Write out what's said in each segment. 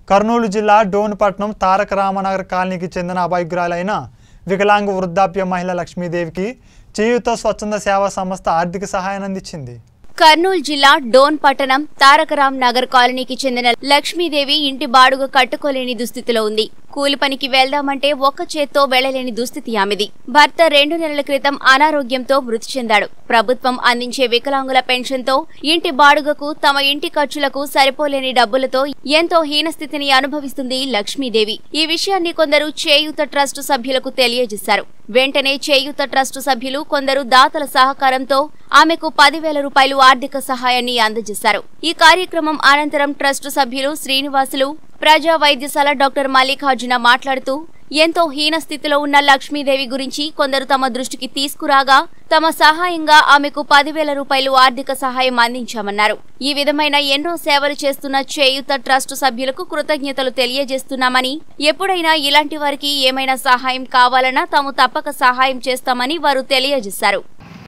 కర్నూలు జిల్లా డోన్పట్నం తారక రామనగర్ కాలనీకి చెందిన అభాగ్యురాలైన వికలాంగ వృద్ధాప్య మహిళ లక్ష్మీదేవికి చేయూత స్వచ్ఛంద సేవా సంస్థ ఆర్థిక సహాయాన్ని అందించింది కర్నూలు జిల్లా డోన్ పట్టణం తారకరాం నగర్ కాలనీకి చెందిన లక్ష్మీదేవి ఇంటి బాడుగ కట్టుకోలేని దుస్థితిలో ఉంది కూలి పనికి వెళ్దామంటే ఒక్క చేత్తో వెళ్లలేని దుస్థితి ఆమెది భర్త రెండు నెలల క్రితం అనారోగ్యంతో మృతి చెందాడు ప్రభుత్వం అందించే వికలాంగుల పెన్షన్తో ఇంటి బాడుగకు తమ ఇంటి ఖర్చులకు సరిపోలేని డబ్బులతో ఎంతో హీనస్థితిని అనుభవిస్తుంది లక్ష్మీదేవి ఈ విషయాన్ని కొందరు చేయూత ట్రస్టు సభ్యులకు తెలియజేశారు వెంటనే చేయూత ట్రస్టు సభ్యులు కొందరు దాతల సహకారంతో ఆమెకు పదివేల రూపాయలు ఆర్థిక సహాయాన్ని అందజేశారు ఈ కార్యక్రమం అనంతరం ట్రస్టు సభ్యులు శ్రీనివాసులు ప్రజా వైద్యశాల డాక్టర్ మల్లికార్జున మాట్లాడుతూ ఎంతో హీన స్థితిలో ఉన్న లక్ష్మీదేవి గురించి కొందరు తమ దృష్టికి తీసుకురాగా తమ సహాయంగా ఆమెకు పదివేల రూపాయలు ఆర్థిక సహాయం అందించామన్నారు ఈ విధమైన ఎన్నో సేవలు చేస్తున్న చేయూత ట్రస్టు సభ్యులకు కృతజ్ఞతలు తెలియజేస్తున్నామని ఎప్పుడైనా ఇలాంటి వారికి ఏమైనా సహాయం కావాలన్నా తాము తప్పక సహాయం చేస్తామని వారు తెలియజేశారు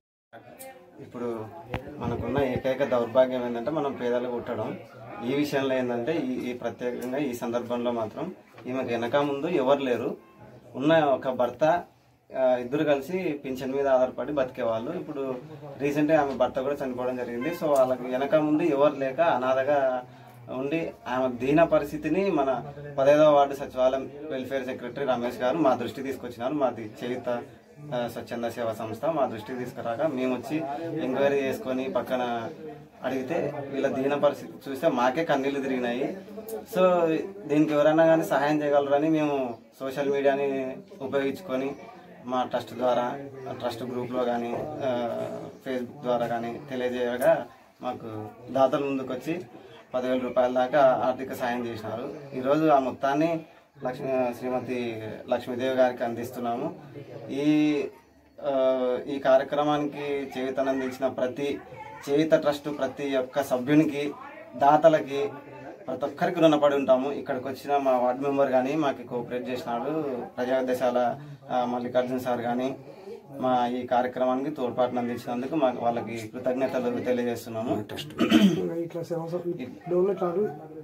ఇప్పుడు మనకున్న ఏకైక దౌర్భాగ్యం ఏంటంటే మనం పేదలు పుట్టడం ఈ విషయంలో ఏంటంటే ఈ ఈ ప్రత్యేకంగా ఈ సందర్భంలో మాత్రం ఈమెకు వెనక ముందు ఎవరు లేరు ఉన్న ఒక భర్త ఆ, ఇద్దరు కలిసి పింఛన్ మీద ఆధారపడి బతికేవాళ్ళు ఇప్పుడు రీసెంట్గా ఆమె భర్త కూడా చనిపోవడం జరిగింది సో వాళ్ళకి వెనక ముందు ఎవరు లేక అనాథగా ఉండి ఆమె దీన పరిస్థితిని మన పదహైదవ వార్డు సచివాలయం వెల్ఫేర్ సెక్రటరీ రమేష్ గారు మా దృష్టికి తీసుకొచ్చినారు మాది చేయుత ఆ, స్వచ్ఛంద సేవా సంస్థ మా దృష్టికి తీసుకురాక మేము వచ్చి ఎంక్వైరీ చేసుకొని పక్కన అడిగితే వీళ్ళ దీన పరిస్థితి చూస్తే మాకే కన్నీళ్లు తిరిగినాయి సో దీనికి ఎవరైనా కానీ సహాయం చేయగలరని మేము సోషల్ మీడియాని ఉపయోగించుకొని మా ట్రస్ట్ ద్వారా ట్రస్ట్ గ్రూప్లో కానీ ఫేస్బుక్ ద్వారా కానీ తెలియజేయగా మాకు దాతలు ముందుకు వచ్చి పదివేల రూపాయల దాకా ఆర్థిక సాయం చేసినారు ఈరోజు ఆ మొత్తాన్ని లక్ష్మీ శ్రీమతి లక్ష్మీదేవి గారికి అందిస్తున్నాము ఈ ఆ, ఈ కార్యక్రమానికి చేయుతనందించిన ప్రతి చేయుత ట్రస్ట్ ప్రతి ఒక్క సభ్యునికి దాతలకి ప్రతి ఒక్కరికి రుణపడి ఉంటాము ఇక్కడికి వచ్చిన మా వార్డు మెంబర్ కానీ మాకు కోఆపరేట్ చేసినాడు ప్రజాదేశాల మల్లికార్జున సార్ కానీ మా ఈ కార్యక్రమానికి తోడ్పాటును అందించినందుకు మాకు వాళ్ళకి కృతజ్ఞతలు తెలియజేస్తున్నాము ఇట్లా సేవ డోన్లో ఇట్లా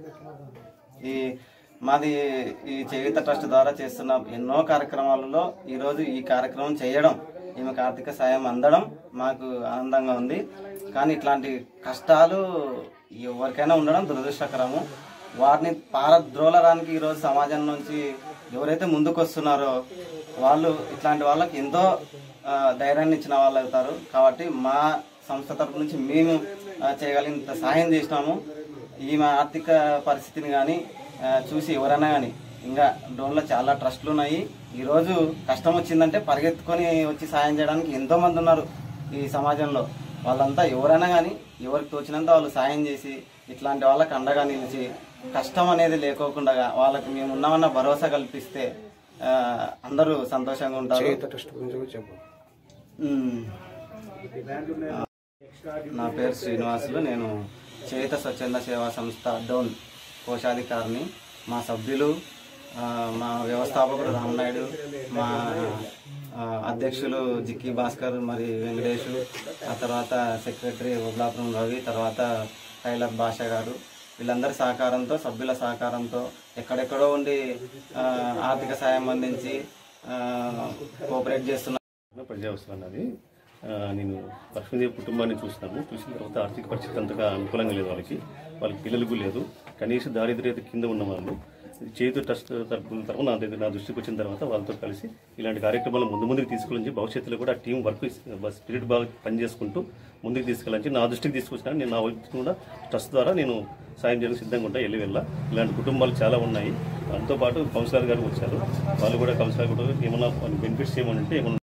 ఈ మాది ఈ చేయుత ట్రస్ట్ ద్వారా చేస్తున్న ఎన్నో కార్యక్రమాలలో ఈరోజు ఈ కార్యక్రమం చేయడం ఈమెకు ఆర్థిక సాయం అందడం మాకు ఆనందంగా ఉంది కానీ ఇట్లాంటి కష్టాలు ఎవరికైనా ఉండడం దురదృష్టకరము వారిని పారద్రోలడానికి ఈరోజు సమాజం నుంచి ఎవరైతే ముందుకు వస్తున్నారో వాళ్ళు ఇట్లాంటి వాళ్ళకి ఎంతో ఆ, ధైర్యాన్ని ఇచ్చిన వాళ్ళు అవుతారు కాబట్టి మా సంస్థ తరపు నుంచి మేము ఆ, చేయగలిగినంత సహాయం చేసినాము ఈమె ఆర్థిక పరిస్థితిని కానీ చూసి ఎవరైనా కానీ ఇంకా డ్రోన్లో చాలా ట్రస్ట్లు ఉన్నాయి ఈరోజు కష్టం వచ్చిందంటే పరిగెత్తుకొని వచ్చి సాయం చేయడానికి ఎంతో మంది ఉన్నారు ఈ సమాజంలో వాళ్ళంతా ఎవరైనా కానీ ఎవరికి తోచినంత వాళ్ళు సాయం చేసి ఇట్లాంటి వాళ్ళకి అండగా నిలిచి కష్టం అనేది లేకోకుండా వాళ్ళకి మేము ఉన్నామన్న భరోసా కల్పిస్తే ఆ, అందరూ సంతోషంగా ఉంటారు ట్రస్ట్ గురించి కూడా చెప్పు మ్మ్. నా పేరు శ్రీనివాసులు నేను చేత స్వచ్ఛంద సేవా సంస్థ డోన్ కోశాధికారిని మా సభ్యులు ఆ, మా వ్యవస్థాపకుడు రామనాయుడు మా ఆ, అధ్యక్షులు జిక్కి భాస్కర్ మరి వెంకటేష్ ఆ తర్వాత సెక్రటరీ ఉబ్లాపురం రవి తర్వాత టైలర్ భాష గారు వీళ్ళందరి సహకారంతో సభ్యుల సహకారంతో ఎక్కడెక్కడో ఉండి ఆ, ఆర్థిక సాయం అందించి ఆ, కోఆపరేట్ చేస్తున్న ప్రజావసరం అన్నది ఆ, నేను లక్ష్మీదేవి కుటుంబాన్ని చూసినాము చూసిన తర్వాత ఆర్థిక పరిస్థితి అంతగా అనుకూలంగా లేదు వాళ్ళకి వాళ్ళకి పిల్లలకు లేదు కనీస దారిద్ర్యత కింద ఉన్న వాళ్ళు చేతు ట్రస్ట్ తరపున తరపున నా దగ్గర నా దృష్టికి వచ్చిన తర్వాత వాళ్ళతో కలిసి ఇలాంటి కార్యక్రమాలు ముందు ముందుకు తీసుకెళ్ళి భవిష్యత్తులో కూడా ఆ టీం వర్క్ స్పిరిట్ బాగా పనిచేసుకుంటూ ముందుకు తీసుకెళ్ళి నా దృష్టికి తీసుకొచ్చినా నేను నా వైపు కూడా ట్రస్ట్ ద్వారా నేను సాయం చేయడానికి సిద్ధంగా ఉంటా వెళ్ళి వెళ్ళా ఇలాంటి కుటుంబాలు చాలా ఉన్నాయి దాంతో పాటు కౌన్సిలర్ గారు వచ్చారు వాళ్ళు కూడా కౌన్సిలర్ కూడా ఏమన్నా బెనిఫిట్స్ ఏమన్నా ఉంటే ఏమన్నా